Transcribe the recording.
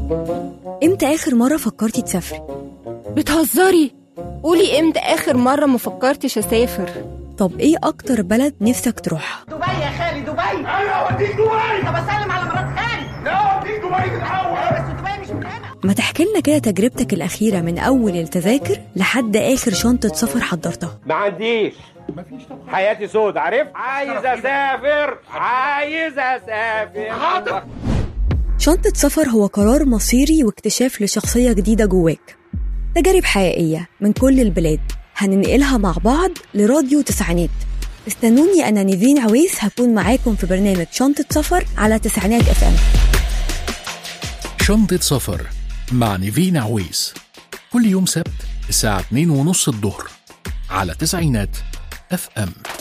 امتى آخر مرة فكرتي تسافري؟ بتهزري قولي امتى اخر مره ما فكرتش اسافر طب ايه أكتر بلد نفسك تروحها؟ دبي يا خالي دبي ايوه اوديك دبي طب اسلم على مرات خالي لا اوديك دبي الاول بس دبي مش من هنا ما تحكي لنا كده تجربتك الأخيرة من أول التذاكر لحد آخر شنطة سفر حضرتها ما عنديش حياتي سود عارف عايز اسافر عايز اسافر حاضر شنطة سفر هو قرار مصيري واكتشاف لشخصية جديدة جواك تجارب حقيقية من كل البلاد هننقلها مع بعض لراديو تسعينات استنوني أنا نيفين عويس هكون معاكم في برنامج شنطة سفر على تسعينات اف ام شنطة سفر مع نيفين عويس كل يوم سبت الساعة 2 ونص الظهر على تسعينات اف ام